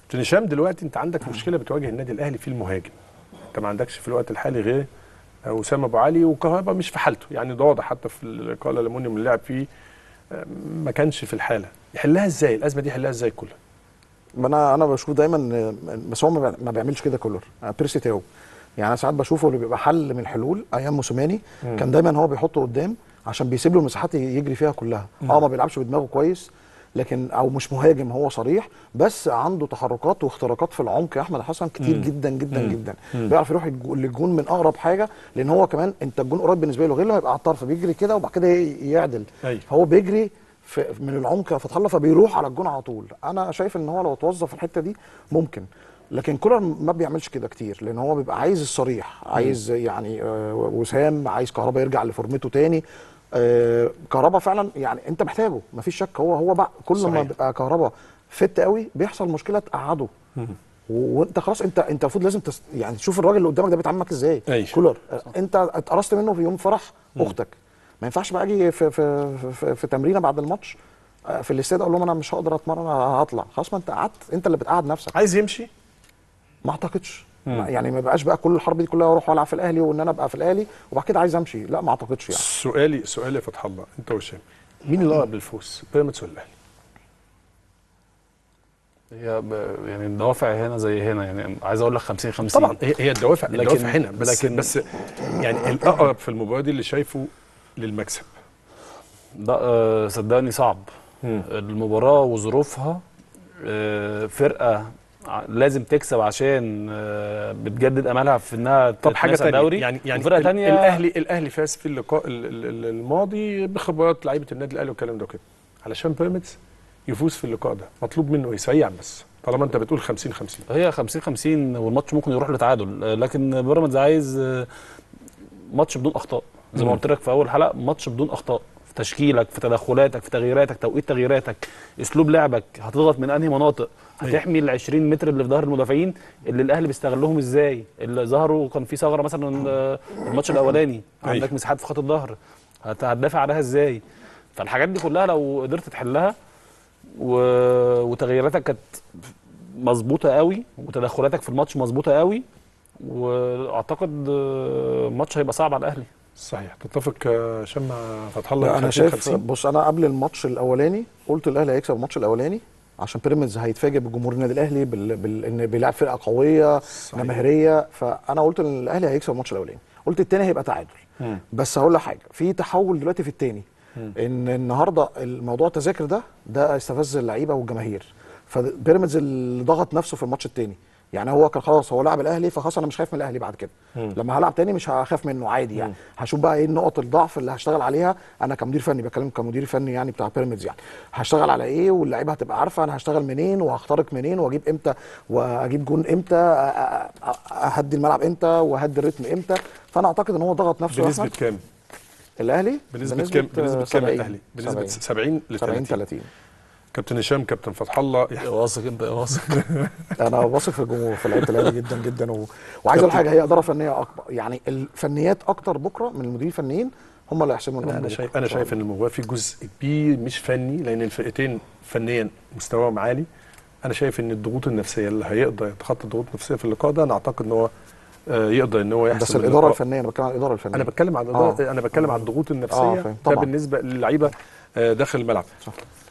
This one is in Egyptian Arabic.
كابتن هشام دلوقتي انت عندك مشكله بتواجه النادي الاهلي في المهاجم انت ما عندكش في الوقت الحالي غير اسامه ابو علي وكهربا مش في حالته يعني ده واضح حتى في اللقاء الالمونيوم اللي لعب فيه آه، ما كانش في الحاله يحلها ازاي الازمه دي يحلها ازاي كلها ما انا انا بشوف دايما بس هو ما بي- ما بيعملش كده كولر آه، بيرسي تاو يعني انا ساعات بشوفه اللي بيبقى حل من الحلول ايام موسوماني كان دايما هو بيحطه قدام عشان بيسيب له المساحات يجري فيها كلها اه ما بيلعبش بدماغه كويس لكن او مش مهاجم هو صريح بس عنده تحركات واختراقات في العمق يا احمد حسن كتير جدا جدا جدا بيعرف يروح الجو- للجون من اقرب حاجه لان هو كمان انت الجون قريب بالنسبه له غير لما يبقى على الطرف بيجري كده وبعد كده ي- يعدل أيوة. هو بيجري في من العمق يا فتح الله فبيروح على الجون على طول انا شايف ان هو لو توظف في الحته دي ممكن لكن كولر ما بيعملش كده كتير لان هو بيبقى عايز الصريح عايز يعني آه، وسام عايز كهربا يرجع لفورمته تاني آه، كهربا فعلا يعني انت محتاجه مفيش شك هو هو بقى كل ما صحيح. بيبقى كهربا فت قوي بيحصل مشكله تقعده و- وانت خلاص انت انت المفروض لازم تس يعني تشوف الراجل اللي قدامك ده بيتعامل معاك ازاي أيوة. كولر آه، انت اتقرصت منه في يوم فرح اختك ما ينفعش بقى اجي في في في, في تمرينه بعد الماتش آه، في الاستاد اقول لهم انا مش هقدر اتمرن أنا هطلع خلاص ما انت قعدت انت اللي بتقعد نفسك عايز يمشي ما اعتقدش ما- يعني ما بقاش بقى كل الحرب دي كلها اروح والعب في الاهلي وان انا ابقى في الاهلي وبعد كده عايز امشي لا ما اعتقدش يعني سؤالي سؤالي يا فتح الله انت وهشام مين اللي اقرب للفوز بيراميدز ولا الاهلي هي ب- يعني الدوافع هنا زي هنا يعني عايز اقول لك 50 50 طبعا هي هي الدوافع لكن- الدوافع هنا بس لكن- بس يعني الاقرب في المباراه دي اللي شايفه للمكسب ده آه، صدقني صعب مم. المباراة وظروفها آه، فرقة ع- لازم تكسب عشان آه، بتجدد املها في انها طب حاجه تتنافس على تانية الدوري يعني يعني وفرقة ال- تانية الاهلي الاهلي فاز في اللقاء ال- ال- ال- الماضي بخبرات لعيبه النادي الاهلي والكلام ده وكده علشان بيراميدز يفوز في اللقاء ده مطلوب منه ايه سريعا بس طالما انت بتقول 50 50 هي 50 50 والماتش ممكن يروح لتعادل آه، لكن بيراميدز عايز آه، ماتش بدون اخطاء زي ما مم. قلت لك في اول حلقه ماتش بدون اخطاء في تشكيلك في تدخلاتك في تغييراتك توقيت تغييراتك اسلوب لعبك هتضغط من انهي مناطق هتحمي ال 20 متر اللي في ظهر المدافعين اللي الاهلي بيستغلهم ازاي اللي ظهروا كان في ثغره مثلا آه، الماتش الاولاني أيوة. عندك مساحات في خط الظهر هت- هتدافع عليها ازاي فالحاجات دي كلها لو قدرت تحلها و... وتغييراتك كانت مظبوطه قوي وتدخلاتك في الماتش مظبوطه قوي واعتقد آه، الماتش هيبقى صعب على الاهلي صحيح تتفق يا هشام مع فتح الله لا انا 50 شايف 50 بص انا قبل الماتش الاولاني قلت الاهلي هيكسب الماتش الاولاني عشان بيراميدز هيتفاجئ بجمهور النادي الاهلي بال... بال... ان بيلعب فرقه قويه صحيح. جماهيريه فانا قلت ان الاهلي هيكسب الماتش الاولاني قلت التاني هيبقى تعادل مم. بس هقول لك حاجه في تحول دلوقتي في التاني ان النهارده الموضوع التذاكر ده ده استفز اللعيبه والجماهير فبيراميدز اللي ضغط نفسه في الماتش التاني يعني هو كان خلاص هو لعب الاهلي فخلاص انا مش خايف من الاهلي بعد كده مم. لما هلعب تاني مش هخاف منه عادي يعني هشوف بقى ايه نقط الضعف اللي هشتغل عليها انا كمدير فني بكلم كمدير فني يعني بتاع بيراميدز يعني هشتغل على ايه واللعيبه هتبقى عارفه انا هشتغل منين وهخترق منين واجيب امتى واجيب جون امتى أ- أ- أ- اهدي الملعب امتى واهدي الريتم امتى فانا اعتقد ان هو ضغط نفسه يا بنسبه أحمد. كام؟ الاهلي بنسبه كام؟ بنسبه كام 70 الاهلي؟ بنسبه 70 ل 70 30 30 كابتن هشام كابتن فتح الله يا واثق انت يا واثق انا واثق في الجمهور في لعيبه الاهلي جدا جدا و... وعايز اقول حاجه هي اداره فنيه اكبر يعني الفنيات اكتر بكره من المديرين الفنيين هم اللي هيحسموا انا الامر شايف بكرة. انا شايف ان المباراه في جزء كبير مش فني لان الفرقتين فنيا مستواهم عالي انا شايف ان الضغوط النفسيه اللي هيقدر يتخطى الضغوط النفسيه في اللقاء ده انا اعتقد ان هو آه، يقدر ان هو يحسم بس الاداره اللقاء. الفنيه انا بتكلم عن الاداره الفنيه انا بتكلم عن آه. الإدارة- انا بتكلم عن الضغوط آه، النفسيه فاهم. ده طبعاً. بالنسبه للعيبه آه، داخل الملعب صح.